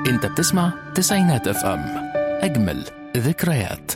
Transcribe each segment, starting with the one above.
انت بتسمع تسعينات اف ام اجمل ذكريات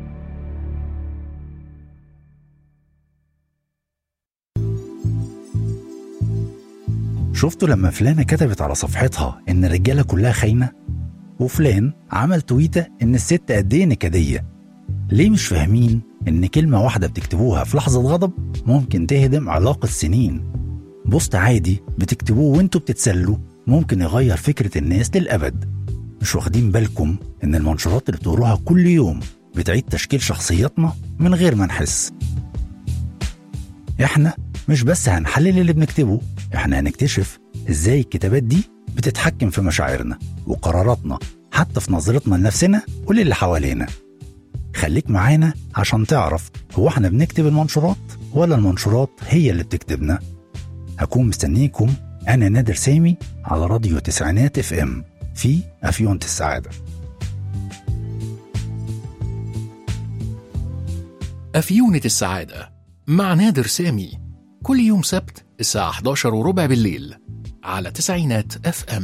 شفتوا لما فلانة كتبت على صفحتها إن الرجالة كلها خاينة؟ وفلان عمل تويتة إن الست قد إيه نكدية ليه مش فاهمين إن كلمة واحدة بتكتبوها في لحظة غضب ممكن تهدم علاقة سنين بوست عادي بتكتبوه وانتوا بتتسلوا ممكن يغير فكرة الناس للأبد مش واخدين بالكم إن المنشورات اللي بتقروها كل يوم بتعيد تشكيل شخصياتنا من غير ما نحس احنا مش بس هنحلل اللي بنكتبه احنا هنكتشف ازاي الكتابات دي بتتحكم في مشاعرنا وقراراتنا حتى في نظرتنا لنفسنا وللي حوالينا خليك معانا عشان تعرف هو احنا بنكتب المنشورات ولا المنشورات هي اللي بتكتبنا هكون مستنيكم انا نادر سامي على راديو تسعينات اف ام في افيونة السعادة أفيونة السعادة مع نادر سامي كل يوم سبت الساعة 11 وربع بالليل على تسعينات اف ام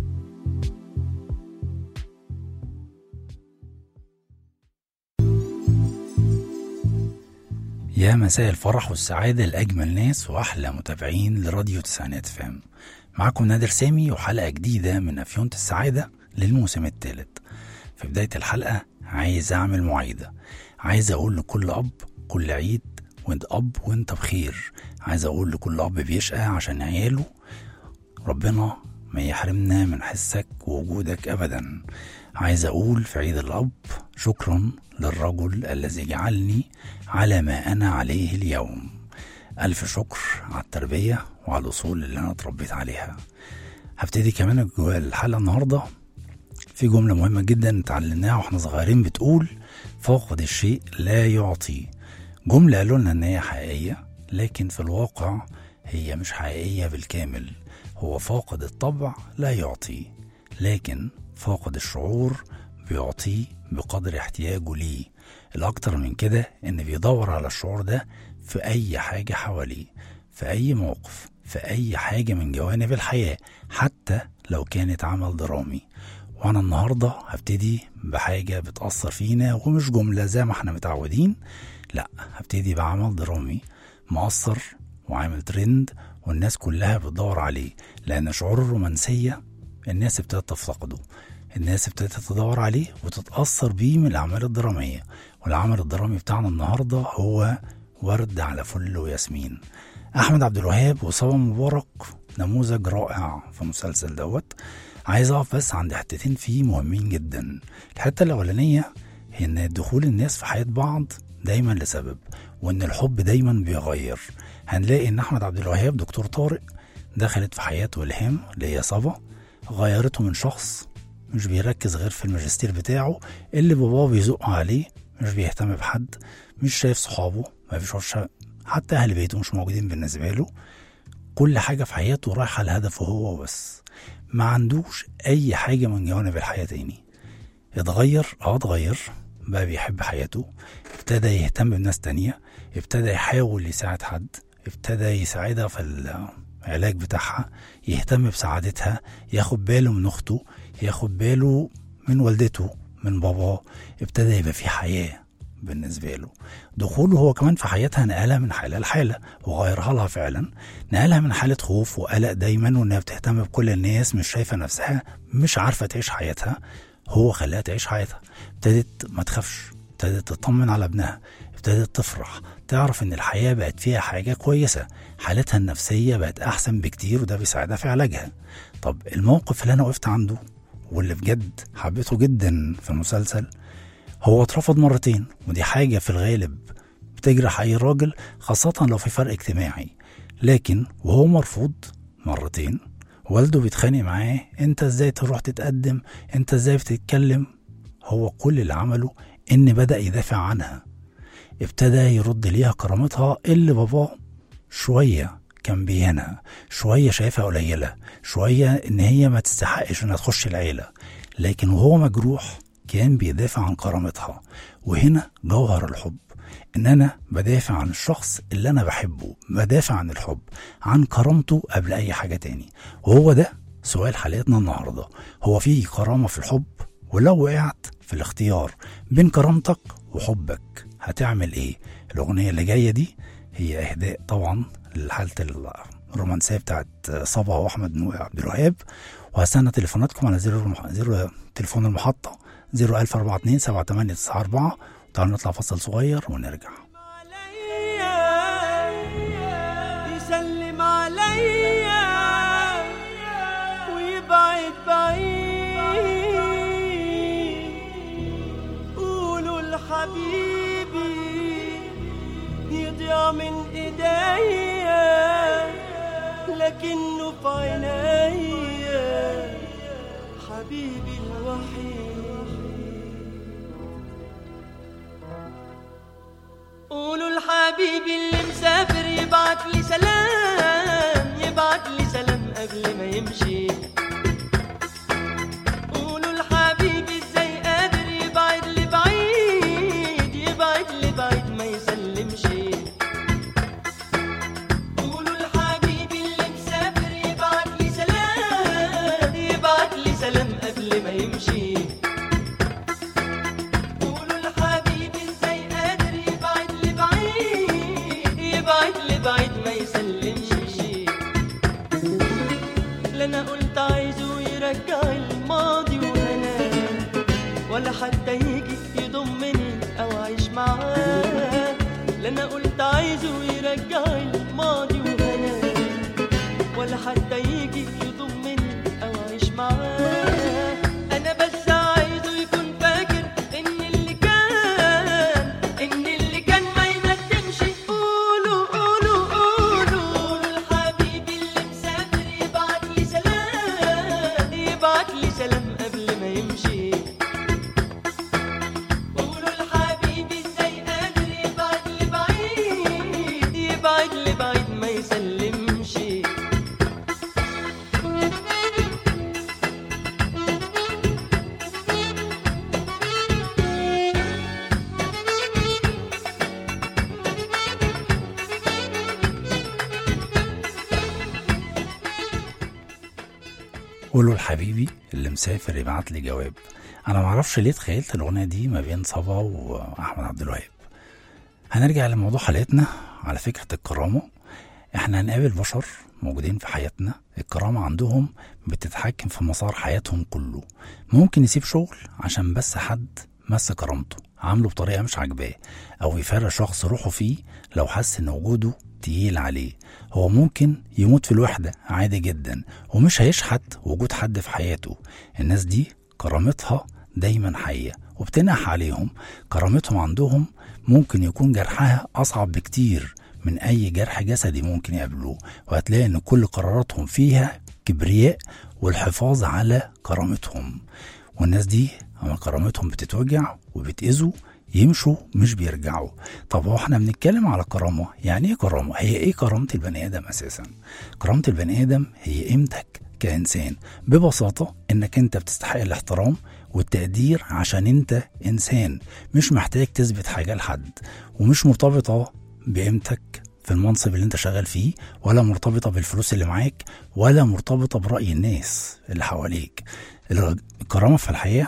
يا مساء الفرح والسعادة لأجمل ناس وأحلى متابعين لراديو تسعينات فام معكم نادر سامي وحلقة جديدة من أفيونة السعادة للموسم الثالث في بداية الحلقة عايز أعمل معايدة عايز أقول لكل أب كل عيد وانت أب وانت بخير عايز أقول لكل أب بيشقى عشان عياله ربنا ما يحرمنا من حسك ووجودك أبدا عايز أقول في عيد الأب شكرا للرجل الذي جعلني على ما أنا عليه اليوم ألف شكر على التربية وعلى الأصول اللي أنا اتربيت عليها هبتدي كمان جوا الحلقة النهاردة في جملة مهمة جدا اتعلمناها واحنا صغيرين بتقول فاقد الشيء لا يعطي جملة قالوا لنا إن هي حقيقية لكن في الواقع هي مش حقيقية بالكامل هو فاقد الطبع لا يعطي لكن فاقد الشعور بيعطيه بقدر احتياجه ليه الأكتر من كده إن بيدور على الشعور ده في أي حاجة حواليه في أي موقف في أي حاجة من جوانب الحياة حتى لو كانت عمل درامي وأنا النهاردة هبتدي بحاجة بتأثر فينا ومش جملة زي ما احنا متعودين لا هبتدي بعمل درامي مؤثر وعامل ترند والناس كلها بتدور عليه لأن شعور الرومانسية الناس ابتدت تفتقده الناس ابتدت تدور عليه وتتأثر بيه من الأعمال الدرامية والعمل الدرامي بتاعنا النهاردة هو ورد على فل وياسمين أحمد عبد الوهاب وصبا مبارك نموذج رائع في المسلسل دوت عايز أقف بس عند حتتين فيه مهمين جدا الحتة الأولانية هي إن دخول الناس في حياة بعض دايما لسبب وإن الحب دايما بيغير هنلاقي إن أحمد عبد الوهاب دكتور طارق دخلت في حياته إلهام اللي هي صبا غيرته من شخص مش بيركز غير في الماجستير بتاعه اللي باباه بيزق عليه مش بيهتم بحد مش شايف صحابه ما بيشوفش حتى أهل بيته مش موجودين بالنسبة له كل حاجة في حياته رايحة لهدفه هو بس ما عندوش أي حاجة من جوانب الحياة تاني اتغير اه اتغير بقى بيحب حياته ابتدى يهتم بناس تانية ابتدى يحاول يساعد حد ابتدى يساعدها في العلاج بتاعها يهتم بسعادتها ياخد باله من اخته ياخد باله من والدته من باباه ابتدى يبقى في حياة بالنسبة له دخوله هو كمان في حياتها نقلها من حالة لحالة وغيرها لها فعلا نقلها من حالة خوف وقلق دايما وانها بتهتم بكل الناس مش شايفة نفسها مش عارفة تعيش حياتها هو خلاها تعيش حياتها ابتدت ما تخافش ابتدت تطمن على ابنها ابتدت تفرح تعرف ان الحياة بقت فيها حاجة كويسة حالتها النفسية بقت احسن بكتير وده بيساعدها في علاجها طب الموقف اللي انا وقفت عنده واللي بجد حبيته جدا في المسلسل هو اترفض مرتين ودي حاجة في الغالب بتجرح أي راجل خاصة لو في فرق اجتماعي لكن وهو مرفوض مرتين والده بيتخانق معاه انت ازاي تروح تتقدم انت ازاي بتتكلم هو كل اللي عمله ان بدأ يدافع عنها ابتدى يرد ليها كرامتها اللي باباه شوية كان بيهنها شوية شايفها قليلة شوية ان هي ما تستحقش انها تخش العيلة لكن وهو مجروح كان بيدافع عن كرامتها وهنا جوهر الحب ان انا بدافع عن الشخص اللي انا بحبه بدافع عن الحب عن كرامته قبل اي حاجة تاني وهو ده سؤال حلقتنا النهاردة هو في كرامة في الحب ولو وقعت في الاختيار بين كرامتك وحبك هتعمل ايه الأغنية اللي جاية دي هي إهداء طبعا لحالة الرومانسية بتاعت صبا وأحمد نوح عبد الوهاب وهستنى تليفوناتكم على زيرو, المح... زيرو تليفون المحطة 01042 7894 تعالوا نطلع فصل صغير ونرجع عليا يسلم عليا ويبعد بعيد قولوا لحبيبي يضيع من ايديا لكنه في عينيا حبيبي الوحيد قولوا لحبيبي اللي مسافر يبعت لي سلام يبعت لي سلام قبل ما يمشي قولوا لحبيبي ازاي قادر يبعد لي بعيد يبعد لي بعيد ما يسلمش قولوا لحبيبي اللي مسافر يبعت لي سلام يبعت لي سلام قبل ما يمشي قولوا لحبيبي ازاي قادر يبعد لي بعيد يبعد لي بعيد ما يسلمش لا انا قلت عايزه يرجع الماضي وانا ولا حتى يجي يضمني او اعيش معاه لا انا قلت عايزه يرجع الماضي وانا ولا حتى يجي يضمني او اعيش معاه انا بس عايزه يكون فاكر ان اللي كان ان اللي كان ما يندمش قولوا قولوا قولوا قولوا لحبيبي اللي مسافر يبعت لي سلام يبعت لي سلام قبل ما يمشي قولوا لحبيبي ازاي قادر يبعد لي بعيد يبعد لي بعيد ما يسلمش قولوا لحبيبي اللي مسافر يبعت لي جواب انا معرفش ليه تخيلت الاغنيه دي ما بين صبا واحمد عبد الوهاب هنرجع لموضوع حلقتنا على فكره الكرامه احنا هنقابل بشر موجودين في حياتنا الكرامة عندهم بتتحكم في مسار حياتهم كله ممكن يسيب شغل عشان بس حد مس كرامته عامله بطريقة مش عاجباه أو يفرق شخص روحه فيه لو حس إن وجوده تقيل عليه هو ممكن يموت في الوحدة عادي جدا ومش هيشحت وجود حد في حياته الناس دي كرامتها دايما حية وبتنح عليهم كرامتهم عندهم ممكن يكون جرحها أصعب بكتير من أي جرح جسدي ممكن يقابلوه وهتلاقي إن كل قراراتهم فيها كبرياء والحفاظ على كرامتهم والناس دي أما كرامتهم بتتوجع وبتأذوا يمشوا مش بيرجعوا طب هو احنا بنتكلم على كرامة يعني ايه كرامة هي ايه كرامة البني ادم اساسا كرامة البني ادم هي قيمتك كإنسان ببساطة انك انت بتستحق الاحترام والتقدير عشان انت انسان مش محتاج تثبت حاجة لحد ومش مرتبطة بقيمتك في المنصب اللي انت شغال فيه ولا مرتبطة بالفلوس اللي معاك ولا مرتبطة برأي الناس اللي حواليك الكرامة في الحياة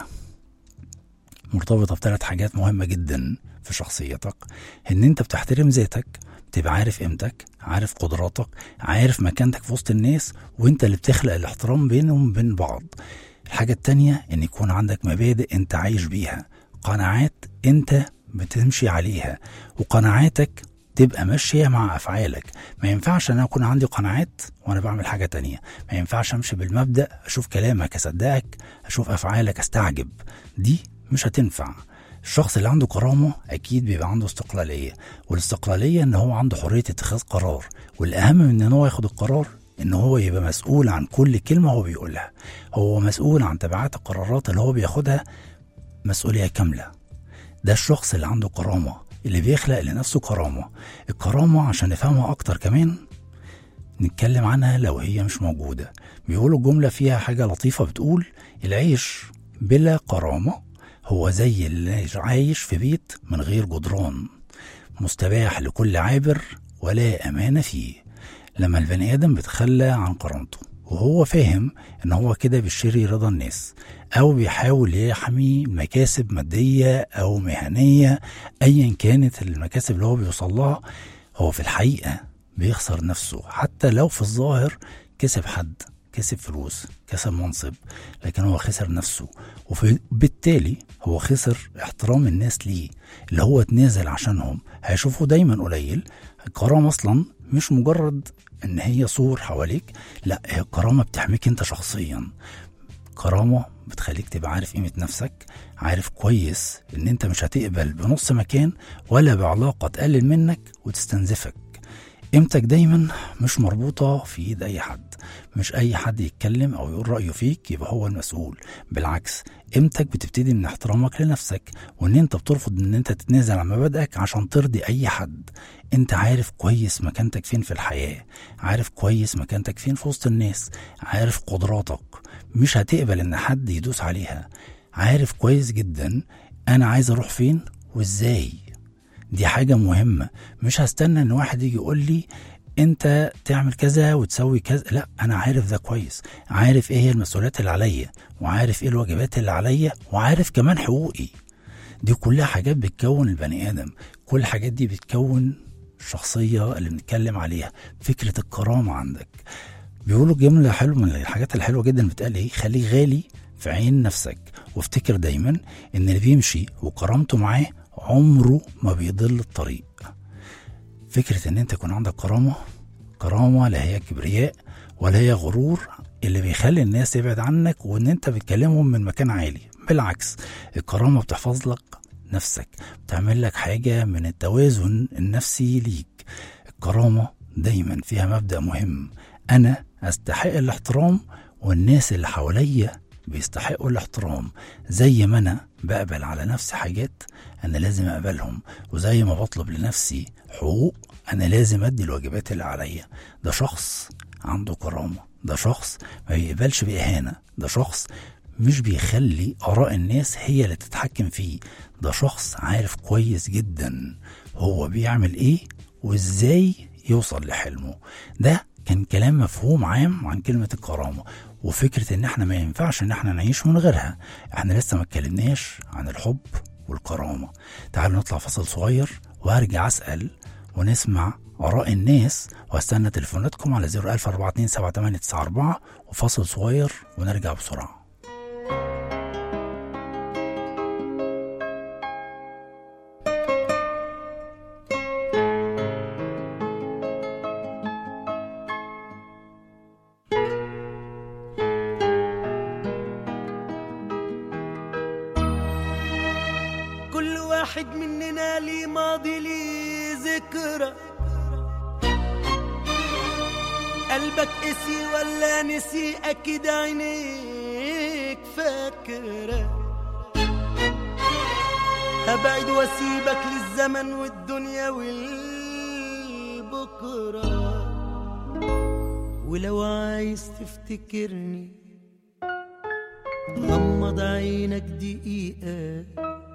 مرتبطة بثلاث حاجات مهمة جدا في شخصيتك ان انت بتحترم ذاتك تبقى عارف قيمتك عارف قدراتك عارف مكانتك في وسط الناس وانت اللي بتخلق الاحترام بينهم وبين بعض الحاجة التانية ان يكون عندك مبادئ انت عايش بيها قناعات انت بتمشي عليها وقناعاتك تبقى ماشية مع أفعالك ما ينفعش أنا أكون عندي قناعات وأنا بعمل حاجة تانية ما ينفعش أمشي بالمبدأ أشوف كلامك أصدقك أشوف أفعالك أستعجب دي مش هتنفع الشخص اللي عنده كرامة أكيد بيبقى عنده استقلالية والاستقلالية إن هو عنده حرية اتخاذ قرار والأهم من إن هو ياخد القرار إن هو يبقى مسؤول عن كل كلمة هو بيقولها هو مسؤول عن تبعات القرارات اللي هو بياخدها مسؤولية كاملة ده الشخص اللي عنده كرامة اللي بيخلق لنفسه كرامة الكرامة عشان نفهمها أكتر كمان نتكلم عنها لو هي مش موجودة بيقولوا الجملة فيها حاجة لطيفة بتقول العيش بلا كرامة هو زي اللي عايش في بيت من غير جدران مستباح لكل عابر ولا أمانة فيه لما البني آدم بيتخلى عن كرامته وهو فاهم ان هو كده بيشتري رضا الناس او بيحاول يحمي مكاسب ماديه او مهنيه ايا كانت المكاسب اللي هو بيوصل لها هو في الحقيقه بيخسر نفسه حتى لو في الظاهر كسب حد كسب فلوس كسب منصب لكن هو خسر نفسه وبالتالي هو خسر احترام الناس ليه اللي هو اتنازل عشانهم هيشوفه دايما قليل الكرامة اصلا مش مجرد ان هي صور حواليك لا هي الكرامة بتحميك انت شخصيا كرامة بتخليك تبقى عارف قيمة نفسك عارف كويس ان انت مش هتقبل بنص مكان ولا بعلاقة تقلل منك وتستنزفك قيمتك دايما مش مربوطة في ايد اي حد مش اي حد يتكلم او يقول رأيه فيك يبقى هو المسؤول بالعكس قيمتك بتبتدي من احترامك لنفسك وان انت بترفض ان انت تتنازل عن مبادئك عشان ترضي اي حد انت عارف كويس مكانتك فين في الحياة عارف كويس مكانتك فين في وسط الناس عارف قدراتك مش هتقبل ان حد يدوس عليها عارف كويس جدا انا عايز اروح فين وازاي دي حاجة مهمة مش هستنى ان واحد يجي يقول لي انت تعمل كذا وتسوي كذا لا انا عارف ده كويس عارف ايه هي المسؤوليات اللي عليا وعارف ايه الواجبات اللي عليا وعارف كمان حقوقي دي كلها حاجات بتكون البني ادم كل الحاجات دي بتكون الشخصية اللي بنتكلم عليها فكرة الكرامة عندك بيقولوا جملة حلوة من الحاجات الحلوة جدا بتقال ايه خليك غالي في عين نفسك وافتكر دايما ان اللي بيمشي وكرامته معاه عمره ما بيضل الطريق فكرة ان انت يكون عندك كرامة كرامة لا هي كبرياء ولا هي غرور اللي بيخلي الناس تبعد عنك وان انت بتكلمهم من مكان عالي بالعكس الكرامة بتحفظ لك نفسك بتعمل لك حاجة من التوازن النفسي ليك الكرامة دايما فيها مبدأ مهم أنا أستحق الاحترام والناس اللي حواليا بيستحقوا الاحترام زي ما أنا بقبل على نفسي حاجات أنا لازم أقبلهم وزي ما بطلب لنفسي حقوق أنا لازم أدي الواجبات اللي عليا ده شخص عنده كرامة ده شخص ما بيقبلش بإهانة ده شخص مش بيخلي آراء الناس هي اللي تتحكم فيه ده شخص عارف كويس جدا هو بيعمل ايه وازاي يوصل لحلمه ده كان كلام مفهوم عام عن كلمة الكرامة وفكرة ان احنا ما ينفعش ان احنا نعيش من غيرها احنا لسه ما اتكلمناش عن الحب والكرامة تعالوا نطلع فصل صغير وارجع اسأل ونسمع آراء الناس واستنى تليفوناتكم على 014278994 وفصل صغير ونرجع بسرعة كل واحد مننا ليه ماضي ليه ذكرى قلبك قسي ولا نسي اكيد عينيك فاكرة هبعد واسيبك للزمن والدنيا والبكرة ولو عايز تفتكرني غمض عينك دقيقة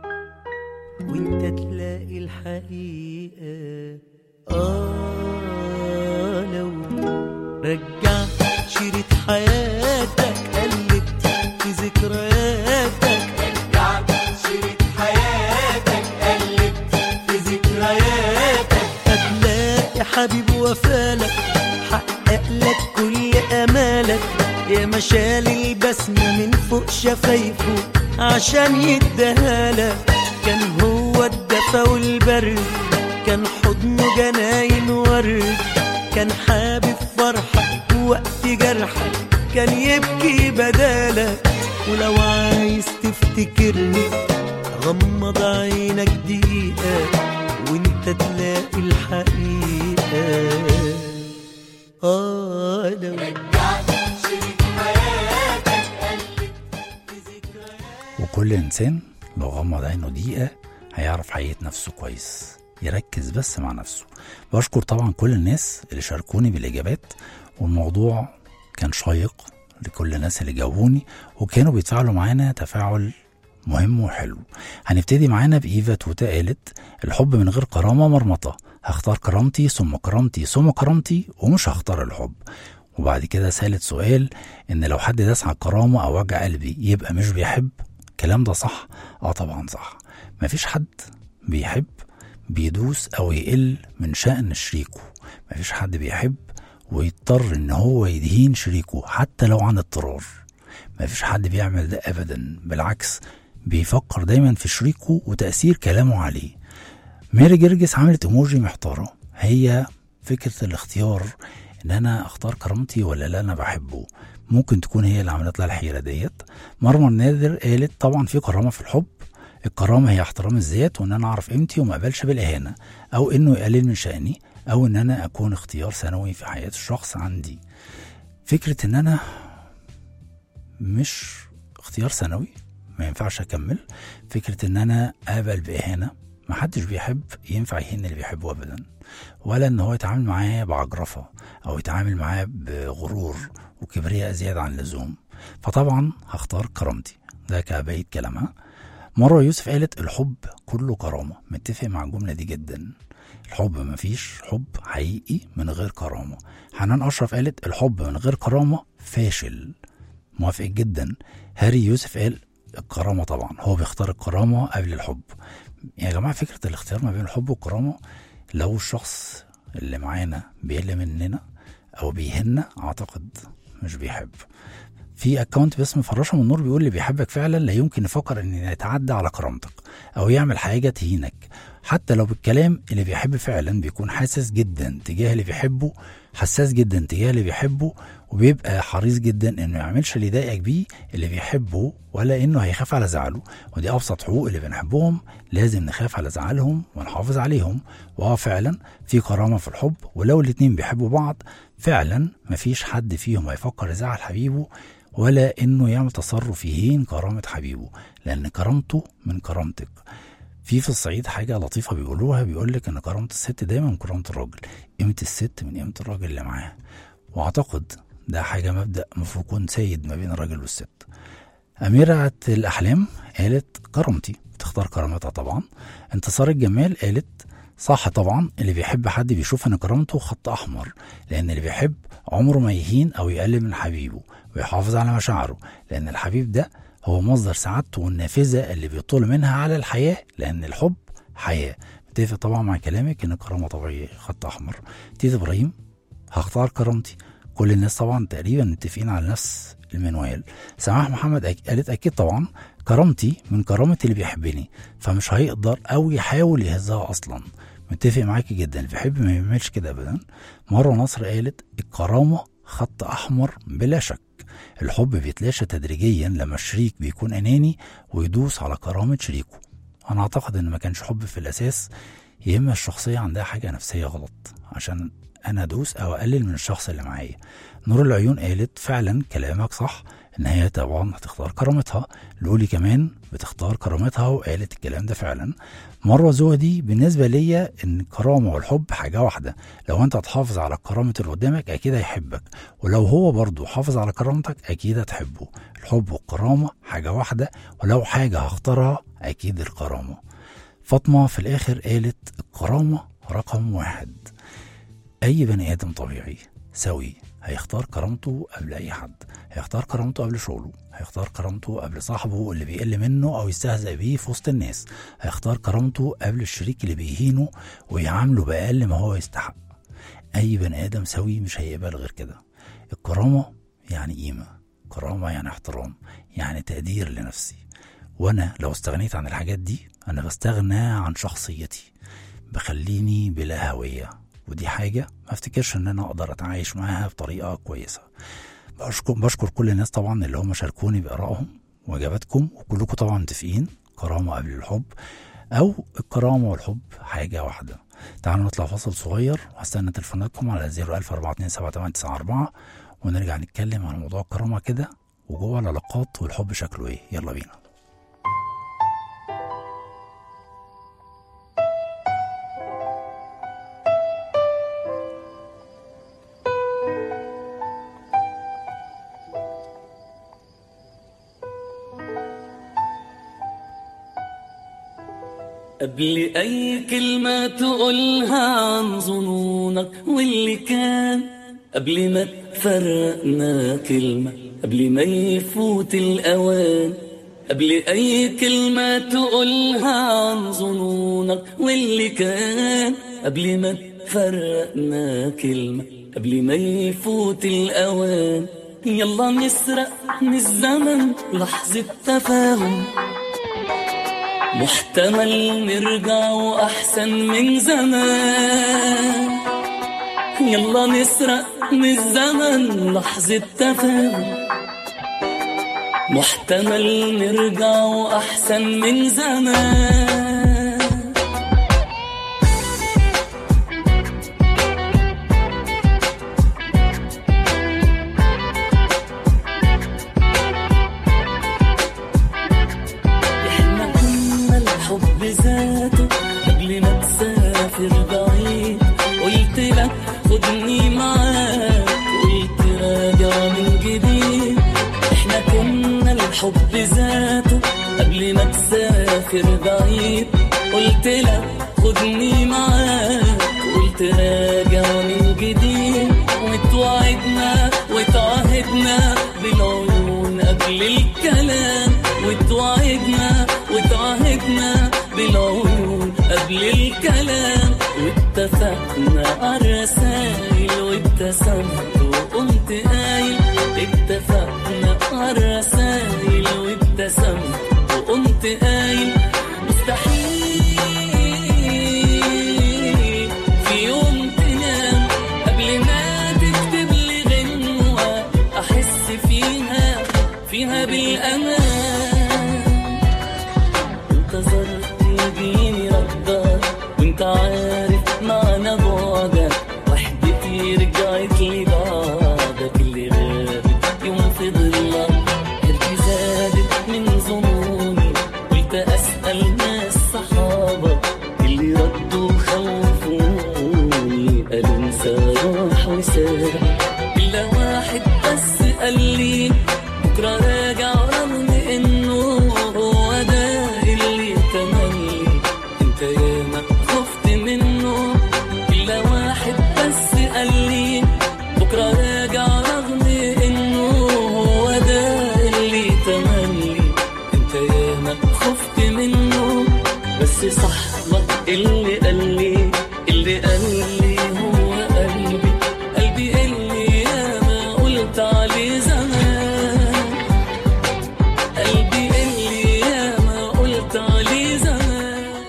وانت تلاقي الحقيقة آه لو رجعت شريط حياتك قلبت في ذكرياتك رجعت شريط حياتك قلبت في ذكرياتك هتلاقي حبيب وفالك حقق لك كل امالك يا مشال البسمة من فوق شفايفه عشان يديهالك كان هو الدفا والبرد كان حضنه جناين ورد كان حابب فرحك وقت جرحك كان يبكي بدالك ولو عايز تفتكرني غمض عينك دقيقة وانت تلاقي الحقيقة آه لو وكل إنسان لو غمض عينه دقيقة هيعرف حقيقة نفسه كويس يركز بس مع نفسه بشكر طبعا كل الناس اللي شاركوني بالإجابات والموضوع كان شيق لكل الناس اللي جاوبوني وكانوا بيتفاعلوا معانا تفاعل مهم وحلو هنبتدي معانا بإيفا توتا قالت الحب من غير كرامة مرمطة هختار كرامتي ثم كرامتي ثم كرامتي ومش هختار الحب وبعد كده ثالث سؤال ان لو حد داس على الكرامه او وجع قلبي يبقى مش بيحب الكلام ده صح اه طبعا صح مفيش حد بيحب بيدوس او يقل من شأن شريكه مفيش حد بيحب ويضطر ان هو يدهين شريكه حتى لو عن اضطرار مفيش حد بيعمل ده ابدا بالعكس بيفكر دايما في شريكه وتأثير كلامه عليه ميري جرجس عملت ايموجي محتارة هي فكرة الاختيار ان انا اختار كرامتي ولا لا انا بحبه ممكن تكون هي اللي عملت لها الحيرة ديت مرمى نادر قالت طبعا في كرامة في الحب الكرامة هي احترام الذات وان انا اعرف قيمتي وما اقبلش بالاهانة او انه يقلل من شأني او ان انا اكون اختيار ثانوي في حياة الشخص عندي فكرة ان انا مش اختيار ثانوي ما ينفعش اكمل فكرة ان انا اقبل باهانة ما حدش بيحب ينفع يهين اللي بيحبه ابدا ولا ان هو يتعامل معاه بعجرفة او يتعامل معاه بغرور وكبرياء زيادة عن اللزوم فطبعا هختار كرامتي ده كبقية كلامها مرة يوسف قالت الحب كله كرامة متفق مع الجملة دي جدا الحب مفيش حب حقيقي من غير كرامة حنان أشرف قالت الحب من غير كرامة فاشل موافق جدا هاري يوسف قال الكرامة طبعا هو بيختار الكرامة قبل الحب يا جماعة فكرة الاختيار ما بين الحب والكرامة لو الشخص اللي معانا بيقل مننا أو بيهنا أعتقد مش بيحب في اكونت باسم فراشة من النور بيقول اللي بيحبك فعلا لا يمكن يفكر ان يتعدى على كرامتك او يعمل حاجة تهينك حتى لو بالكلام اللي بيحب فعلا بيكون حاسس جدا تجاه اللي بيحبه حساس جدا تجاه اللي بيحبه وبيبقى حريص جدا انه ما يعملش اللي يضايقك بيه اللي بيحبه ولا انه هيخاف على زعله ودي ابسط حقوق اللي بنحبهم لازم نخاف على زعلهم ونحافظ عليهم واه فعلا في كرامه في الحب ولو الاتنين بيحبوا بعض فعلا مفيش حد فيهم هيفكر يزعل حبيبه ولا انه يعمل تصرف يهين كرامه حبيبه لان كرامته من كرامتك في في الصعيد حاجه لطيفه بيقولوها بيقول لك ان كرامه الست دايما من كرامه الراجل قيمه الست من قيمه الراجل اللي معاها واعتقد ده حاجه مبدا المفروض يكون سيد ما بين الراجل والست أميرة الأحلام قالت كرامتي بتختار كرامتها طبعا انتصار الجمال قالت صح طبعا اللي بيحب حد بيشوف ان كرامته خط احمر لان اللي بيحب عمره ما يهين او يقلل من حبيبه ويحافظ على مشاعره لان الحبيب ده هو مصدر سعادته والنافذه اللي بيطول منها على الحياه لان الحب حياه متفق طبعا مع كلامك ان الكرامه طبيعي خط احمر تيت ابراهيم هختار كرامتي كل الناس طبعا تقريبا متفقين على نفس المنوال سماح محمد أك- قالت اكيد طبعا كرامتي من كرامة اللي بيحبني فمش هيقدر او يحاول يهزها اصلا متفق معاكي جدا اللي بيحب ما يعملش كده ابدا مرة نصر قالت الكرامة خط احمر بلا شك الحب بيتلاشى تدريجيا لما الشريك بيكون اناني ويدوس على كرامة شريكه انا اعتقد ان ما كانش حب في الاساس يا اما الشخصية عندها حاجة نفسية غلط عشان انا ادوس او اقلل من الشخص اللي معايا نور العيون قالت فعلا كلامك صح ان هي طبعا هتختار كرامتها لولي كمان بتختار كرامتها وقالت الكلام ده فعلا مروه زودي بالنسبه ليا ان الكرامه والحب حاجه واحده لو انت هتحافظ على كرامه اللي قدامك اكيد هيحبك ولو هو برضه حافظ على كرامتك اكيد هتحبه الحب والكرامه حاجه واحده ولو حاجه هختارها اكيد الكرامه فاطمه في الاخر قالت الكرامه رقم واحد اي بني ادم طبيعي سوي هيختار كرامته قبل اي حد هيختار كرامته قبل شغله هيختار كرامته قبل صاحبه اللي بيقل منه او يستهزأ بيه في وسط الناس هيختار كرامته قبل الشريك اللي بيهينه ويعامله باقل ما هو يستحق اي بني ادم سوي مش هيقبل غير كده الكرامه يعني قيمه كرامه يعني احترام يعني تقدير لنفسي وانا لو استغنيت عن الحاجات دي انا بستغنى عن شخصيتي بخليني بلا هويه ودي حاجة ما افتكرش ان انا اقدر اتعايش معاها بطريقة كويسة بشكر, بشكر كل الناس طبعا اللي هم شاركوني بارائهم واجاباتكم وكلكم طبعا متفقين كرامة قبل الحب او الكرامة والحب حاجة واحدة تعالوا نطلع فاصل صغير وهستنى تليفوناتكم على 014278994 ونرجع نتكلم عن موضوع الكرامة كده وجوه العلاقات والحب شكله ايه يلا بينا قبل أي كلمة تقولها عن ظنونك واللي كان قبل ما تفرقنا كلمة قبل ما يفوت الأوان قبل أي كلمة تقولها عن ظنونك واللي كان قبل ما تفرقنا كلمة قبل ما يفوت الأوان يلا نسرق من الزمن لحظة تفاهم محتمل نرجع وأحسن من زمان يلا نسرق من الزمن لحظة تفاهم محتمل نرجع وأحسن من زمان احنا كنا الحب ذاته قبل ما تسافر بعيد قلت لك خدني معاك قلت راجع من جديد احنا كنا الحب ذاته قبل ما تسافر بعيد قلت لك خدني معاك قلت راجع من جديد وتوعدنا وتعهدنا بالعيون قبل الكلام وتوعدنا وتعهدنا بالعيون قبل الكلام واتفقنا على الرسايل وابتسمت وقمت قايل اتفقنا على الرسايل وابتسمت وقمت قايل مستحيل في يوم تنام قبل ما تكتب لي غنوة أحس فيها فيها بالأمان انتظرت يجيني ردك وانت عارف معنى بعدك وحدتي رجعت لي بعدك اللي غابت يوم في ضلك حيرتي زادت من ظنوني قلت اسال ناس صحابك اللي ردوا خوفوني قالوا انسى راح وساب الا واحد بس قال لي بكره راجع رغم انه هو ده اللي تملي انت ياما خفت منه الا واحد بس قال لي بكره راجع رغم انه هو ده اللي تملي انت ياما خفت منه بس صاحبك اللي قال لي اللي قال لي هو قلبي قلبي اللي ياما قلت عليه زمان قلبي اللي ياما قلت عليه زمان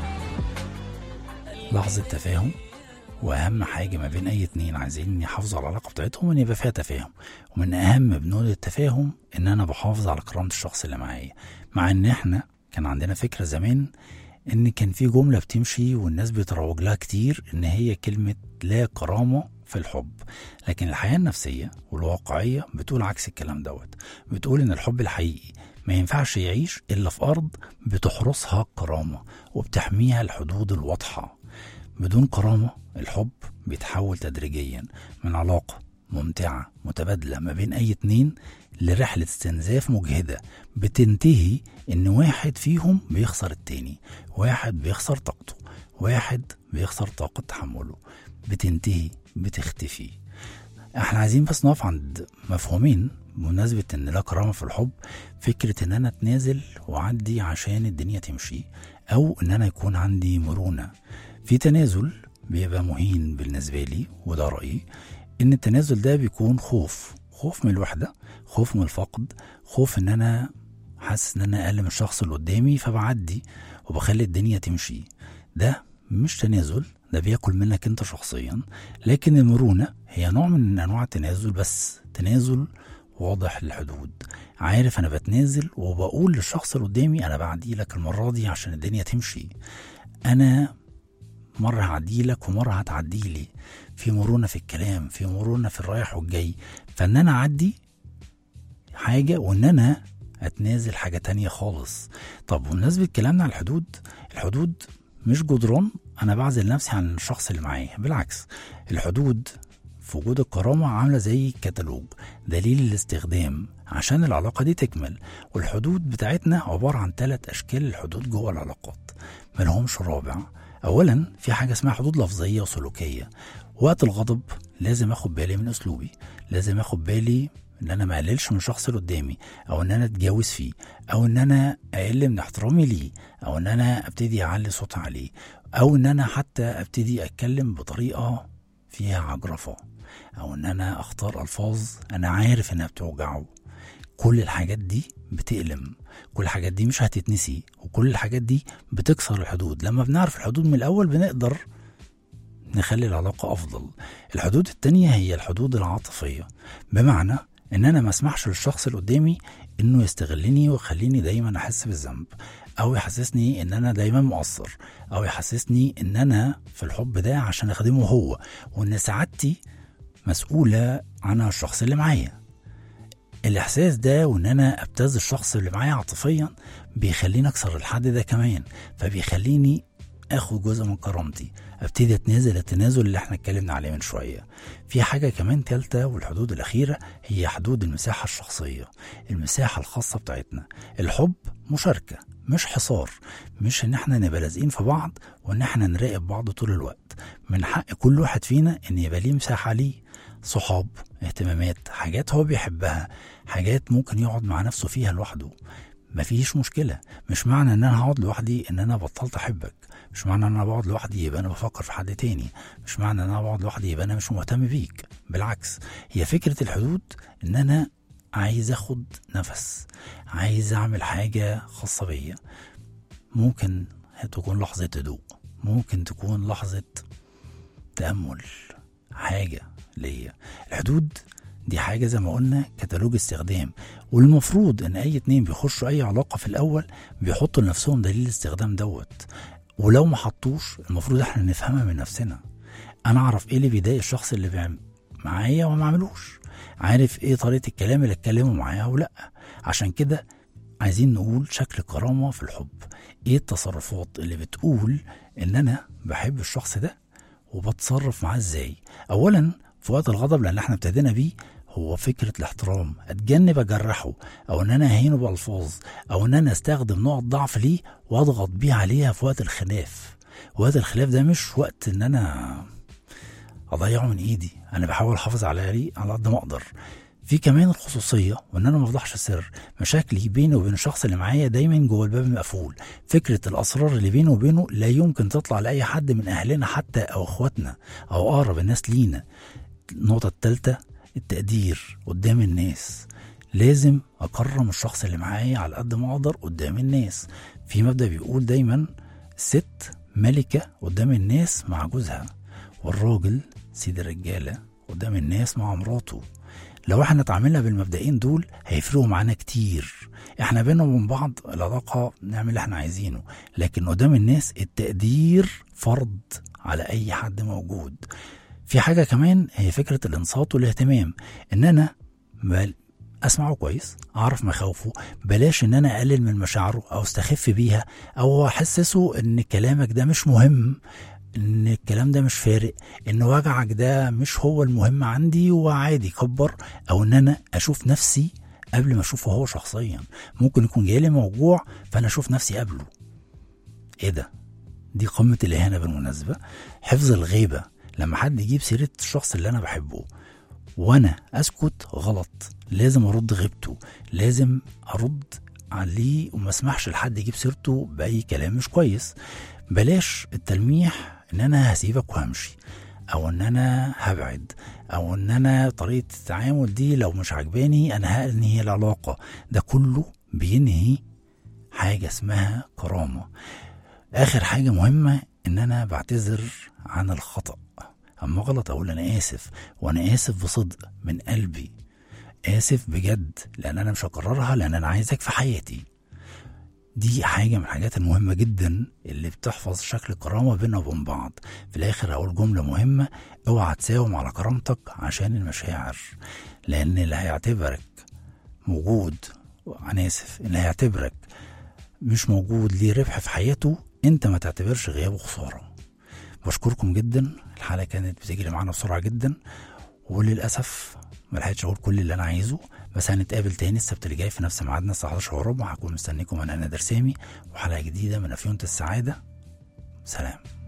لحظة تفاهم وأهم حاجة ما بين أي اتنين عايزين يحافظوا على العلاقة بتاعتهم إن يبقى فيها تفاهم ومن أهم بنود التفاهم إن أنا بحافظ على كرامة الشخص اللي معايا مع إن إحنا كان عندنا فكرة زمان إن كان في جملة بتمشي والناس بتروج لها كتير إن هي كلمة لا كرامة في الحب لكن الحياة النفسية والواقعية بتقول عكس الكلام دوت بتقول إن الحب الحقيقي ما ينفعش يعيش إلا في أرض بتحرسها الكرامة وبتحميها الحدود الواضحة بدون كرامة الحب بيتحول تدريجيا من علاقة ممتعة متبادلة ما بين أي اتنين لرحلة استنزاف مجهدة بتنتهي إن واحد فيهم بيخسر التاني واحد بيخسر طاقته واحد بيخسر طاقة تحمله بتنتهي بتختفي احنا عايزين بس نقف عند مفهومين بمناسبة ان لا كرامة في الحب فكرة ان انا اتنازل واعدي عشان الدنيا تمشي او ان انا يكون عندي مرونة في تنازل بيبقى مهين بالنسبة لي وده رأيي ان التنازل ده بيكون خوف خوف من الوحدة خوف من الفقد خوف ان انا حاسس ان انا اقل من الشخص اللي قدامي فبعدي وبخلي الدنيا تمشي ده مش تنازل ده بياكل منك انت شخصيا لكن المرونة هي نوع من انواع التنازل بس تنازل واضح للحدود عارف انا بتنازل وبقول للشخص اللي قدامي انا بعدي لك المرة دي عشان الدنيا تمشي انا مرة هعدي لك ومرة هتعدي لي في مرونة في الكلام في مرونة في الرايح والجاي فان انا اعدي حاجة وان انا اتنازل حاجة تانية خالص طب بمناسبة كلامنا على الحدود الحدود مش جدران انا بعزل نفسي عن الشخص اللي معايا بالعكس الحدود في وجود الكرامة عاملة زي كتالوج دليل الاستخدام عشان العلاقة دي تكمل والحدود بتاعتنا عبارة عن ثلاث أشكال الحدود جوه العلاقات ملهمش رابع أولا في حاجة اسمها حدود لفظية وسلوكية وقت الغضب لازم اخد بالي من اسلوبي لازم اخد بالي ان انا ما اقللش من الشخص اللي قدامي او ان انا اتجاوز فيه او ان انا اقل من احترامي ليه او ان انا ابتدي اعلي صوتي عليه او ان انا حتى ابتدي اتكلم بطريقه فيها عجرفه او ان انا اختار الفاظ انا عارف انها بتوجعه كل الحاجات دي بتألم كل الحاجات دي مش هتتنسي وكل الحاجات دي بتكسر الحدود لما بنعرف الحدود من الأول بنقدر نخلي العلاقة أفضل الحدود التانية هي الحدود العاطفية بمعنى إن أنا ما أسمحش للشخص اللي قدامي إنه يستغلني ويخليني دايما أحس بالذنب أو يحسسني إن أنا دايما مقصر أو يحسسني إن أنا في الحب ده عشان أخدمه هو وإن سعادتي مسؤولة عنها الشخص اللي معايا الإحساس ده وإن أنا أبتز الشخص اللي معايا عاطفيا بيخليني أكسر الحد ده كمان فبيخليني اخد جزء من كرامتي ابتدي اتنازل التنازل اللي احنا اتكلمنا عليه من شويه في حاجه كمان تالته والحدود الاخيره هي حدود المساحه الشخصيه المساحه الخاصه بتاعتنا الحب مشاركه مش حصار مش ان احنا نبقى لازقين في بعض وان احنا نراقب بعض طول الوقت من حق كل واحد فينا ان يبقى ليه مساحه ليه صحاب اهتمامات حاجات هو بيحبها حاجات ممكن يقعد مع نفسه فيها لوحده مفيش مشكلة مش معنى ان انا هقعد لوحدي ان انا بطلت احبك مش معنى ان انا بقعد لوحدي يبقى انا بفكر في حد تاني مش معنى ان انا بقعد لوحدي يبقى انا مش مهتم بيك بالعكس هي فكرة الحدود ان انا عايز اخد نفس عايز اعمل حاجة خاصة بيا ممكن تكون لحظة هدوء ممكن تكون لحظة تأمل حاجة ليا الحدود دي حاجة زي ما قلنا كتالوج استخدام والمفروض ان اي اتنين بيخشوا اي علاقة في الاول بيحطوا لنفسهم دليل الاستخدام دوت ولو ما حطوش المفروض احنا نفهمها من نفسنا انا اعرف ايه اللي بيضايق الشخص اللي بيعمل معايا وما عملوش عارف ايه طريقة الكلام اللي اتكلموا معايا ولا عشان كده عايزين نقول شكل كرامة في الحب ايه التصرفات اللي بتقول ان انا بحب الشخص ده وبتصرف معاه ازاي اولا في وقت الغضب لان احنا ابتدينا بيه هو فكرة الاحترام اتجنب اجرحه او ان انا اهينه بالفاظ او ان انا استخدم نقط ضعف ليه واضغط بيه عليها في وقت الخلاف وقت الخلاف ده مش وقت ان انا اضيعه من ايدي انا بحاول احافظ على على قد ما اقدر في كمان الخصوصية وإن أنا ما أفضحش السر مشاكلي بيني وبين الشخص اللي معايا دايما جوه الباب مقفول فكرة الأسرار اللي بيني وبينه لا يمكن تطلع لأي حد من أهلنا حتى أو إخواتنا أو أقرب الناس لينا النقطة التالتة التقدير قدام الناس لازم أكرم الشخص اللي معايا على قد ما أقدر قدام الناس في مبدأ بيقول دايما الست ملكة قدام الناس مع جوزها والراجل سيد الرجالة قدام الناس مع مراته لو احنا اتعاملنا بالمبدئين دول هيفرقوا معانا كتير احنا بينا وبين بعض العلاقة نعمل اللي احنا عايزينه لكن قدام الناس التقدير فرض على اي حد موجود في حاجة كمان هي فكرة الانصات والاهتمام ان انا بل اسمعه كويس اعرف مخاوفه بلاش ان انا اقلل من مشاعره او استخف بيها او احسسه ان كلامك ده مش مهم ان الكلام ده مش فارق ان وجعك ده مش هو المهم عندي وعادي كبر او ان انا اشوف نفسي قبل ما اشوفه هو شخصيا ممكن يكون جايلي موجوع فانا اشوف نفسي قبله ايه ده دي قمة الإهانة بالمناسبة حفظ الغيبة لما حد يجيب سيرة الشخص اللي أنا بحبه وأنا أسكت غلط لازم أرد غيبته لازم أرد عليه وما اسمحش لحد يجيب سيرته بأي كلام مش كويس بلاش التلميح ان انا هسيبك وهمشي او ان انا هبعد او ان انا طريقه التعامل دي لو مش عجباني انا هنهي العلاقه ده كله بينهي حاجه اسمها كرامه اخر حاجه مهمه ان انا بعتذر عن الخطا اما غلط اقول انا اسف وانا اسف بصدق من قلبي اسف بجد لان انا مش هكررها لان انا عايزك في حياتي دي حاجة من الحاجات المهمة جدا اللي بتحفظ شكل الكرامة بينا وبين بعض في الآخر أقول جملة مهمة اوعى تساوم على كرامتك عشان المشاعر لأن اللي هيعتبرك موجود أنا آسف اللي هيعتبرك مش موجود ليه ربح في حياته أنت ما تعتبرش غيابه خسارة بشكركم جدا الحلقة كانت بتجري معانا بسرعة جدا وللأسف ما لحقتش اقول كل اللي انا عايزه بس هنتقابل تاني السبت اللي جاي في نفس ميعادنا الساعه 11 وربع هكون مستنيكم انا نادر سامي وحلقه جديده من افيونة السعاده سلام